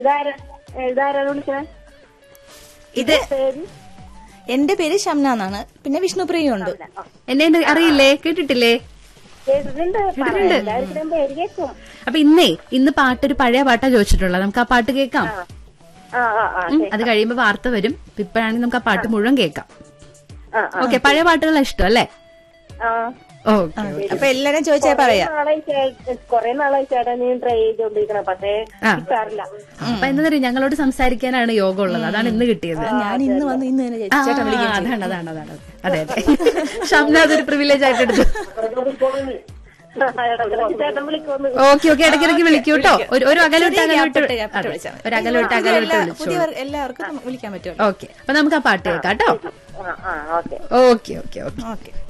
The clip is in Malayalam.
ഇതാരാ ഇതാരാണ് വിളിക്കണേ ഇത് പേര് എന്റെ പേര് ഷംന എന്നാണ് പിന്നെ വിഷ്ണുപ്രിയ ഉണ്ട് എന്നെ ഒന്ന് അറിയില്ലേ കേട്ടിട്ടില്ലേ കേട്ടിട്ടുണ്ട് പറയാം. എല്ലാവർക്കും പേര് കേൾക്കും അപ്പൊ ഇന്നേ ഇന്ന് പാട്ടൊരു പഴയ പാട്ടാ ചോദിച്ചിട്ടുള്ളത് നമുക്ക് ആ പാട്ട് കേൾക്കാം ആ ആ ആ ഉം, അത് കഴിയുമ്പോ വാർത്ത വരും ഇപ്പോഴാണെങ്കിൽ നമുക്ക് ആ പാട്ട് മുഴുവൻ കേൾക്കാം ആ ഓക്കെ പഴയ പാട്ടുകളാണ് ഇഷ്ടം അല്ലേ ആ ഓക്കെ അപ്പൊ എല്ലാരും ചോദിച്ചാ പറയാ നാളായി ചേ- കൊറേ നാളായി ചേട്ടാ നീ ട്രൈ ചെയ്തോണ്ടിരിക്കണം പക്ഷേ ആ. കിട്ടാറില്ല അപ്പൊ എന്താ പറയുക ഞങ്ങളോട് സംസാരിക്കാനാണ് യോഗം ഉള്ളത് അതാണ് ഇന്ന് കിട്ടിയത് ഞാൻ ഇന്ന് വന്ന് ഇന്ന് തന്നെ ആ, ചേട്ടൻ വിളിക്കാം അതാണ് അതാണ് അതാണ് അതെ അതെ ഷംന അതൊരു പ്രിവിലേജ് ആയിട്ട് എടുത്തു ഇടയ്ക്കിടയ്ക്ക് ചേട്ടൻ വിളിക്കുമെന്ന് ഓക്കെ ഓക്കെ ഇടയ്ക്കിടയ്ക്ക് വിളിക്കൂ കേട്ടോ ഒരു ഒരു അകലോട്ട് ചെറിയ അകലോട്ട് gap ഇട്ട് gap ഇട്ട് വിളിച്ചാൽ മതി. ഒരു അകലോട്ട് പുതിയ അകലോട്ട് എല്ലാ- വിളിച്ചു പുതിയവർ എല്ലാവർക്കും വിളിക്കാൻ പറ്റുമല്ലോ ഓക്കെ അപ്പൊ നമുക്ക് ആ പാട്ട് കേൾക്കാം കേട്ടോ ആ ആ okay okay okay okay okay